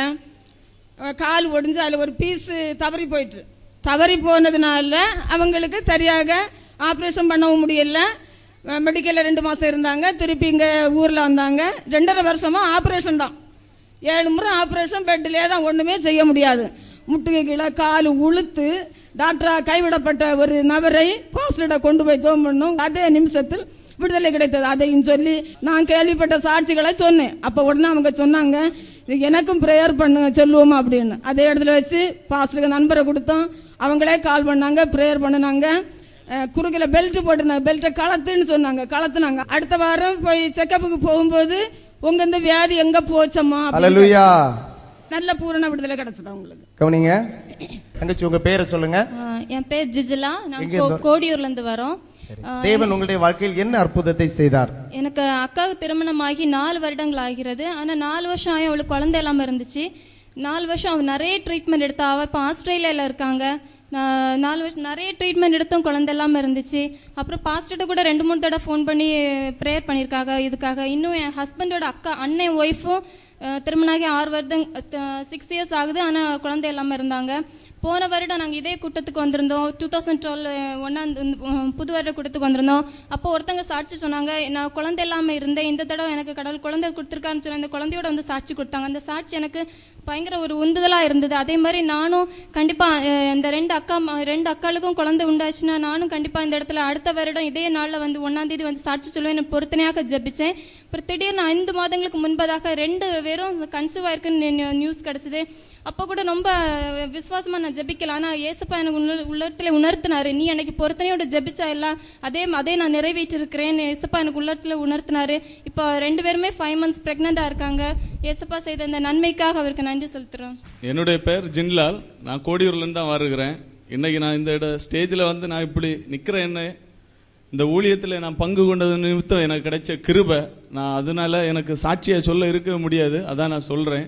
அஹ் கால் ஒடிஞ்சு அதில் ஒரு பீஸ் தவறி போயிட்டு தவறி போனதுனால அவங்களுக்கு சரியாக ஆப்ரேஷன் பண்ணவும் முடியல மெடிக்கலில் ரெண்டு மாதம் இருந்தாங்க திருப்பி இங்கே ஊரில் வந்தாங்க ரெண்டரை வருஷமாக ஆப்ரேஷன் தான் ஏழு முறை ஆப்ரேஷன் பெட்டிலே தான் ஒன்றுமே செய்ய முடியாது முட்டுகை கீழே கால் உளுத்து டாக்டரா கைவிடப்பட்ட ஒரு நபரை பாஸ்டர்ட கொண்டு போய் ஜோம் பண்ணும் அதே நிமிஷத்தில் விடுதலை கிடைத்தது அதையும் சொல்லி நான் கேள்விப்பட்ட சாட்சிகளை சொன்னேன் அப்போ உடனே அவங்க சொன்னாங்க "இது எனக்கும் ப்ரேயர் பண்ணுங்க சொல்லுவோமா அப்படின்னு அதே இடத்துல வச்சு பாஸ்டருக்கு நண்பரை கொடுத்தோம் அவங்களே கால் பண்ணாங்க ப்ரேயர் பண்ணினாங்க அஹ், குறுக்கில பெல்ட் போட்டுனாங்க பெல்ட்டை கலத்துன்னு சொன்னாங்க கலத்துனாங்க அடுத்த வாரம் போய் செக்கப்புக்கு போகும்போது உங்க இந்த வியாதி எங்க போச்சம்மா அப்படின்னு அலலுயா நல்ல பூரண விடுதலை கிடைச்சது அவங்களுக்கு கவனிங்க தங்கச்சி உங்க பேரை சொல்லுங்க ஆ, என் பேர் ஜிஜிலா நான் எங்க கோ- இருந்து? கோடியூர்ல இருந்து வரோம் ஆ, தேவன் உங்களுடைய வாழ்க்கையில் என்ன அற்புதத்தை செய்தார் எனக்கு அக்காவுக்கு திருமணமாகி நாலு வருடங்கள் ஆகிறது ஆனா நாலு வருஷம் ஆகி அவளுக்கு குழந்தை இல்லாம இருந்துச்சு நாலு வருஷம் அவ நிறைய ட்ரீட்மெண்ட் எடுத்தா அவ இப்போ ஆஸ்திரேலியால இருக்காங்க நான் நாலு வருஷம் நிறைய ட்ரீட்மெண்ட் எடுத்தும் குழந்தை இல்லாம இருந்துச்சு அப்புறம் பாஸ்டர்கிட்ட கூட ரெண்டு மூணு தடவை ஃபோன் பண்ணி ப்ரேயர் பண்ணியிருக்காங்க இதுக்காக இன்னும் என் ஹஸ்பண்டோட அக்கா அண்ணன் ஒய்ஃபும் திருமணாகி ஆறு வருடம் சிக்ஸ் இயர்ஸ் ஆகுது ஆனால் குழந்தை இல்லாமல் இருந்தாங்க போன வருடம் நாங்கள் இதே கூட்டத்துக்கு வந்திருந்தோம் டூ தௌசண்ட் டுவெல் ஒன்றாம் புது வருட கூட்டத்துக்கு வந்திருந்தோம் அப்போ ஒருத்தங்க சாட்சி சொன்னாங்க நான் குழந்தை இல்லாமல் இருந்தேன் இந்த தடவை எனக்கு கடவுள் குழந்தை கொடுத்துருக்காருன்னு சொல்லி அந்த குழந்தையோட வந்து சாட்சி கொடுத்தாங்க அந்த சாட்சி எனக்கு பயங்கர ஒரு உந்துதலாக இருந்தது அதே மாதிரி நானும் கண்டிப்பாக இந்த ரெண்டு அக்கா ம- ரெண்டு அக்காளுக்கும் குழந்தை உண்டாச்சுன்னா நானும் கண்டிப்பாக இந்த இடத்துல அடுத்த வருடம் இதே நாளில் வந்து ஒன்றாம் தேதி வந்து சாட்சி சொல்லுவேன் பொறுத்தனையாக ஜெபிச்சேன் அப்புறம் திடீர்னு ஐந்து மாதங்களுக்கு முன்பதாக ரெண்டு பேரும் கன்சீவ் ஆயிருக்குன்னு நியூஸ் கிடைச்சது அப்போ கூட ரொம்ப விசுவாசமா நான் ஜெபிக்கல ஆனா ஏசப்பா எனக்கு உள்ள- உள்ளத்துல உணர்த்தினாரு நீ எனக்கு பொறுத்தனையோட ஜெபிச்சா எல்லாம் அதே அதே நான் நிறைவேற்றிருக்கிறேன் ஏசப்பா எனக்கு உள்ளத்துல உணர்த்தினாரு இப்போ ரெண்டு பேருமே ஃபைவ் மந்த்ஸ் பிரெக்னெண்டா இருக்காங்க ஏசப்பா செய்த இந்த நன்மைக்காக அவருக்கு நன்றி செலுத்துறோம் என்னுடைய பேர் ஜின்லால் நான் கோடியூர்லேருந்து தான் வருகிறேன் இன்னைக்கு நான் இந்த இட ஸ்டேஜில் வந்து நான் இப்படி நிற்கிறேன் என்ன இந்த ஊழியத்தில் நான் பங்கு கொண்டது நிமித்தம் எனக்கு கிடைச்ச கிருபை நான் அதனால எனக்கு சாட்சியாக சொல்ல இருக்க முடியாது அதான் நான் சொல்கிறேன்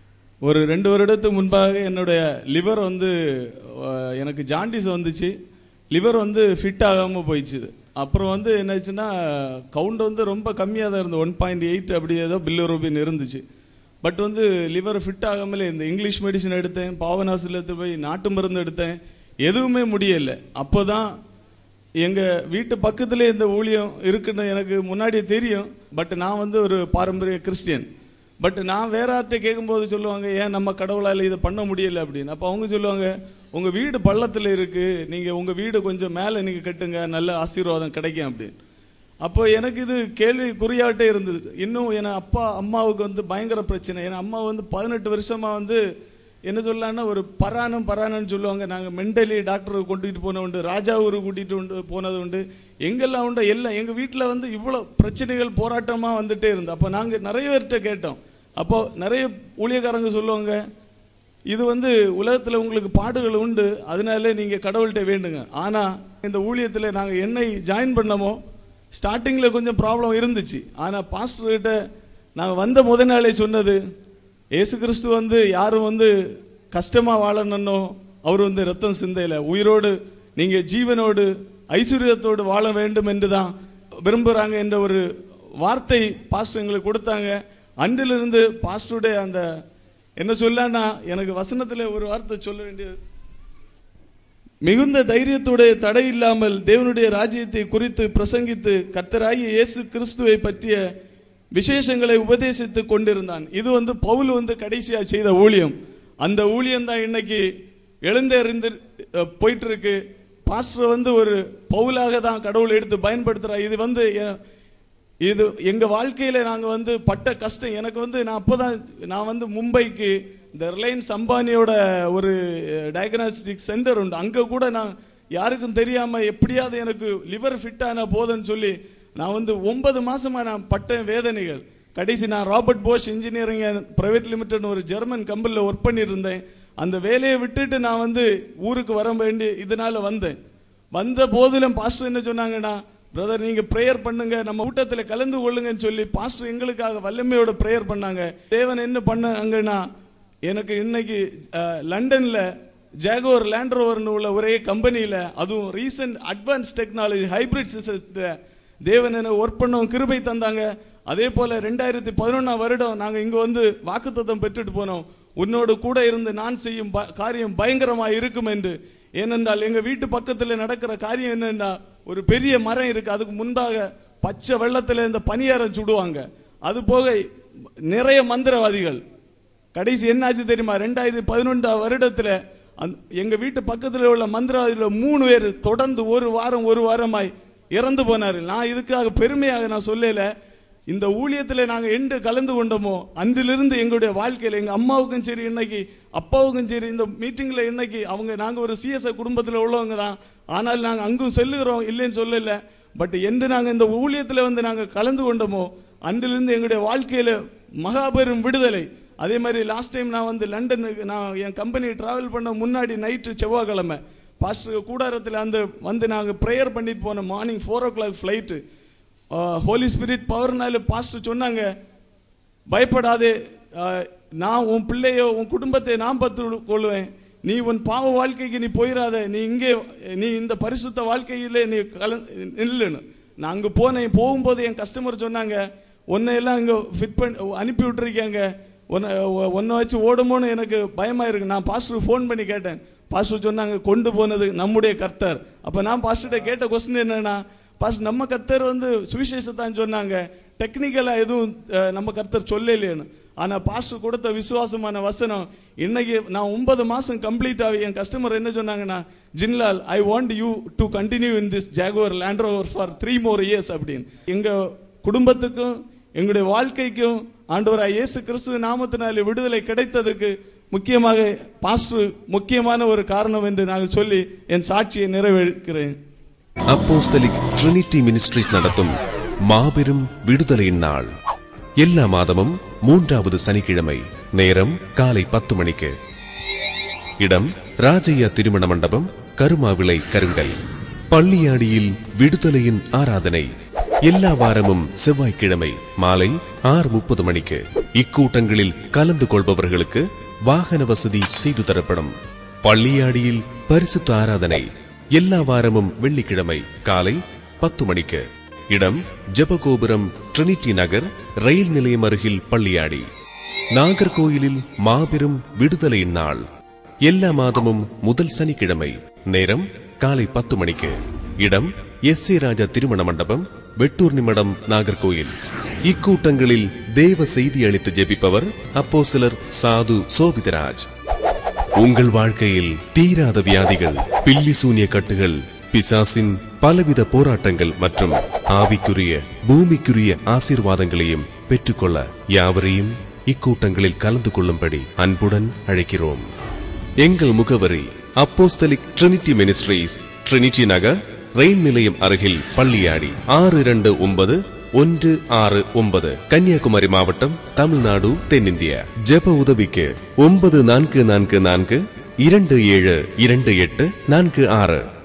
ஒரு ரெண்டு வருடத்துக்கு முன்பாக என்னுடைய லிவர் வந்து அஹ், எனக்கு ஜாண்டிஸ் வந்துச்சு லிவர் வந்து ஃபிட் ஆகாமல் போயிடுச்சு அப்புறம் வந்து என்னாச்சுன்னா கவுண்ட் வந்து ரொம்ப கம்மியாக தான் இருந்தது ஒன் பாயிண்ட் எயிட் அப்படி ஏதோ பில்லோரோபின் இருந்துச்சு பட் வந்து லிவர் ஃபிட் ஆகாமலே இந்த இங்கிலீஷ் மெடிசன் எடுத்தேன் பாவனாசிலத்தில் போய் நாட்டு மருந்து எடுத்தேன் எதுவுமே முடியல அப்போ தான் எங்க வீட்டு பக்கத்துல இந்த ஊழியம் இருக்குன்னு எனக்கு முன்னாடியே தெரியும் பட் நான் வந்து ஒரு பாரம்பரிய கிறிஸ்டியன் பட் நான் வேற ஆர்ட்ட கேட்கும்போது சொல்லுவாங்க ஏன் நம்ம கடவுளால இதை பண்ண முடியல அப்படின்னு அப்போ அவங்க சொல்லுவாங்க உங்க வீடு பள்ளத்துல இருக்கு நீங்க உங்க வீடு கொஞ்சம் மேலே நீங்க கட்டுங்க நல்ல ஆசீர்வாதம் கிடைக்கும் அப்படின்னு அப்போ எனக்கு இது கேள்வி குறியாட்டே இருந்தது இன்னும் என் அப்பா அம்மாவுக்கு வந்து பயங்கர பிரச்சனை என் அம்மா வந்து பதினெட்டு வருஷமா வந்து என்ன சொல்லலாம்னா ஒரு பராணம் பராணம்னு சொல்லுவாங்க நாங்கள் மென்டலி டாக்டருக்கு கூட்டிகிட்டு போன உண்டு ராஜாவூருக்கு கூட்டிகிட்டு உண்டு போனது உண்டு எங்கெல்லாம் உண்டு எல்லாம் எங்கள் வீட்டில் வந்து இவ்வளோ பிரச்சனைகள் போராட்டமாக வந்துட்டே இருந்து அப்போ நாங்கள் நிறைய பேர்கிட்ட கேட்டோம் அப்போ நிறைய ஊழியக்காரங்க சொல்லுவாங்க இது வந்து உலகத்தில் உங்களுக்கு பாடுகள் உண்டு அதனால நீங்கள் கடவுள்கிட்ட வேண்டுங்க ஆனால் இந்த ஊழியத்தில் நாங்கள் என்னை ஜாயின் பண்ணமோ ஸ்டார்டிங்கில் கொஞ்சம் ப்ராப்ளம் இருந்துச்சு ஆனால் பாஸ்டர்கிட்ட நாங்கள் வந்த முத நாளே சொன்னது இயேசு கிறிஸ்து வந்து யாரும் வந்து கஷ்டமாக வாழணுன்னோ அவர் வந்து ரத்தம் சிந்தையில் உயிரோடு நீங்கள் ஜீவனோடு ஐஸ்வர்யத்தோடு வாழ வேண்டும் என்று தான் விரும்புகிறாங்க என்ற ஒரு வார்த்தை பாஸ்டர் எங்களுக்கு கொடுத்தாங்க அன்றிலிருந்து பாஸ்டருடைய அந்த என்ன சொல்லனா எனக்கு வசனத்தில் ஒரு வார்த்தை சொல்ல வேண்டியது மிகுந்த தைரியத்துடைய தடை இல்லாமல் தேவனுடைய ராஜ்யத்தை குறித்து பிரசங்கித்து கர்த்தராகிய இயேசு கிறிஸ்துவை பற்றிய விசேஷங்களை உபதேசித்து கொண்டிருந்தான் இது வந்து பவுல் வந்து கடைசியா செய்த ஊழியம் அந்த ஊழியம் தான் இன்னைக்கு எழுந்தறிந்து அஹ், போயிட்டு இருக்கு பாஸ்டர் வந்து ஒரு பவுலாக தான் கடவுள் எடுத்து பயன்படுத்துறார் இது வந்து எ- இது எங்க வாழ்க்கையில நாங்க வந்து பட்ட கஷ்டம் எனக்கு வந்து நான் அப்போதான் நான் வந்து மும்பைக்கு இந்த ரிலையன்ஸ் அம்பானியோட ஒரு டயக்னாஸ்டிக் சென்டர் உண்டு அங்க கூட நான் யாருக்கும் தெரியாம எப்படியாவது எனக்கு லிவர் ஃபிட் ஆன போதுன்னு சொல்லி நான் வந்து ஒன்பது மாசமா நான் பட்ட வேதனைகள் கடைசி நான் Robert Bosch engineering private limited ஒரு ஜெர்மன் கம்பெனியில் ஒர்க் பண்ணியிருந்தேன் அந்த வேலையை விட்டுட்டு நான் வந்து ஊருக்கு வர வேண்டி இதனால வந்தேன் வந்த போதிலும் பாஸ்டர் என்ன சொன்னாங்கன்னா பிரதர் நீங்க ப்ரேயர் பண்ணுங்க நம்ம கூட்டத்தில் கலந்து கொள்ளுங்கன்னு சொல்லி பாஸ்டர் எங்களுக்காக வல்லமையோட ப்ரேயர் பண்ணாங்க தேவன் என்ன பண்ணாங்கன்னா எனக்கு இன்னைக்கு அஹ், லண்டன்ல ஜாகோர் லேண்ட் ரோவர்னு உள்ள ஒரே கம்பெனியில அதுவும் ரீசன்ட் அட்வான்ஸ் டெக்னாலஜி ஹைபிரிட் சிஸ்டத்தை தேவன் என்ன ஒர்க் பண்ணவும் கிருபை தந்தாங்க அதே போல ரெண்டாயிரத்தி பதினொன்னாம் வருடம் நாங்க இங்க வந்து வாக்குத்தத்தம் பெற்றுட்டு போனோம் உன்னோடு கூட இருந்து நான் செய்யும் ப- காரியம் பயங்கரமா இருக்கும் என்று ஏனென்றால் எங்க வீட்டு பக்கத்துல நடக்கிற காரியம் என்னன்னா ஒரு பெரிய மரம் இருக்கு அதுக்கு முன்பாக பச்சை வெள்ளத்துல இந்த பனியாரம் சுடுவாங்க அது போக நிறைய மந்திரவாதிகள் கடைசி என்னாச்சு தெரியுமா ரெண்டாயிரத்தி பதினொன்றாம் வருடத்துல அந்த- எங்க வீட்டு பக்கத்துல உள்ள மந்திரவாதிகள் மூணு பேர் தொடர்ந்து ஒரு வாரம் ஒரு வாரமாய் இறந்து போனாரு நான் இதுக்காக பெருமையாக நான் சொல்லல இந்த ஊழியத்துல நாங்க எண்டு கலந்து கொண்டோமோ அன்றிலிருந்து எங்களுடைய வாழ்க்கையில எங்க அம்மாவுக்கும் சரி இன்னைக்கு அப்பாவுக்கும் சரி இந்த மீட்டிங்ல இன்னைக்கு அவங்க நாங்க ஒரு சிஎஸ்ஐ குடும்பத்துல உள்ளவங்க தான் ஆனால் நாங்க அங்கும் செல்லுகிறோம் இல்லைன்னு சொல்லல பட் என்று நாங்க இந்த ஊழியத்துல வந்து நாங்க கலந்து கொண்டோமோ அன்றிலிருந்து எங்களுடைய வாழ்க்கையில மகாபெரும் விடுதலை அதே மாதிரி லாஸ்ட் டைம் நான் வந்து லண்டனுக்கு நான் என் கம்பெனி டிராவல் பண்ண முன்னாடி நைட்டு செவ்வாய்க்கிழமை பாஸ்டர் கூடாரத்தில் அந்த வந்து நாங்கள் ப்ரேயர் பண்ணிட்டு போனோம் morning four o'clock flight holy spirit பவர்னால பாஸ்டர் சொன்னாங்க பயப்படாதே அஹ், நான் உன் பிள்ளையோ உன் குடும்பத்தை நான் பார்த்து கொள்வேன் நீ உன் பாவ வாழ்க்கைக்கு நீ போயிடாத நீ இங்கே நீ இந்த பரிசுத்த வாழ்க்கையிலே நீ கல நில்லுன்னு நான் அங்கே போனேன் போகும்போது என் கஸ்டமர் சொன்னாங்க உன்னை எல்லாம் இங்கே ஃபிட் பண்ணி அனுப்பி விட்டுருக்காங்க உன்னை உ- உன்னை வச்சு ஓடுமோன்னு எனக்கு பயமா இருக்கு நான் பாஸ்டருக்கு ஃபோன் பண்ணி கேட்டேன் பாஸ்டர் சொன்னாங்க கொண்டு போனது நம்முடைய கர்த்தர் அப்போ நான் பாஸ்டர்கிட்ட கேட்ட கொஸ்டின் என்னன்னா பாஸ்டர் நம்ம கர்த்தர் வந்து சுவிசேஷத்தான் சொன்னாங்க டெக்னிக்கலாக எதுவும் அஹ், நம்ம கர்த்தர் சொல்லலையேன்னு ஆனால் பாஸ்டர் கொடுத்த விசுவாசமான வசனம் இன்னைக்கு நான் ஒன்பது மாதம் கம்ப்ளீட் ஆகி என் கஸ்டமர் என்ன சொன்னாங்கன்னா Jinlal I want you to continue in this Jaguar Land Rover for three more years அப்படின்னு எங்கள் குடும்பத்துக்கும் எங்களுடைய வாழ்க்கைக்கும் ஆண்டவராய் இயேசு கிறிஸ்துவ நாமத்தினாலே விடுதலை கிடைத்ததுக்கு முக்கியமாக பாஸ்டர் முக்கியமான ஒரு காரணம் என்று நாங்கள் சொல்லி என் சாட்சியை நிறைவேற்கிறேன் அப்போஸ்தலிக் ட்ரினிட்டி மினிஸ்ட்ரிஸ் நடத்தும் மாபெரும் விடுதலையின் நாள் எல்லா மாதமும் மூன்றாவது சனிக்கிழமை நேரம் காலை பத்து மணிக்கு இடம் ராஜையா திருமண மண்டபம் கருமாவிளை கருங்கல் பள்ளியாடியில் விடுதலையின் ஆராதனை எல்லா வாரமும் செவ்வாய்க்கிழமை மாலை ஆறு முப்பது மணிக்கு இக்கூட்டங்களில் கலந்து கொள்பவர்களுக்கு வாகன வசதி செய்து தரப்படும் பள்ளியாடியில் பரிசுத்த ஆராதனை எல்லா வாரமும் வெள்ளிக்கிழமை காலை பத்து மணிக்கு இடம் ஜெபகோபுரம் ட்ரினிட்டி நகர் ரயில் நிலையம் அருகில் பள்ளியாடி நாகர்கோயிலில் மாபெரும் விடுதலை நாள் எல்லா மாதமும் முதல் சனிக்கிழமை நேரம் காலை பத்து மணிக்கு இடம் எஸ் ஏ ராஜா திருமண மண்டபம் வெட்டூர் நிமடம் நாகர்கோயில் இக்கூட்டங்களில் தேவ செய்தி அளித்து ஜெபிப்பவர் அப்போ சிலர் சாது சோபிதராஜ் உங்கள் வாழ்க்கையில் தீராத வியாதிகள் பில்லி சூனிய கட்டுகள் பிசாசின் பலவித போராட்டங்கள் மற்றும் ஆவிக்குரிய பூமிக்குரிய ஆசீர்வாதங்களையும் பெற்றுக்கொள்ள யாவரையும் இக்கூட்டங்களில் கலந்து கொள்ளும்படி அன்புடன் அழைக்கிறோம் எங்கள் முகவரி apostolic trinity ministries trinity Nagar rail நிலையம் அருகில் பள்ளியாடி ஆறு இரண்டு ஒன்பது ஒன்று ஆறு ஒன்பது கன்னியாகுமரி மாவட்டம் தமிழ்நாடு தென்னிந்தியா ஜெப உதவிக்கு ஒன்பது நான்கு நான்கு நான்கு இரண்டு ஏழு இரண்டு எட்டு நான்கு ஆறு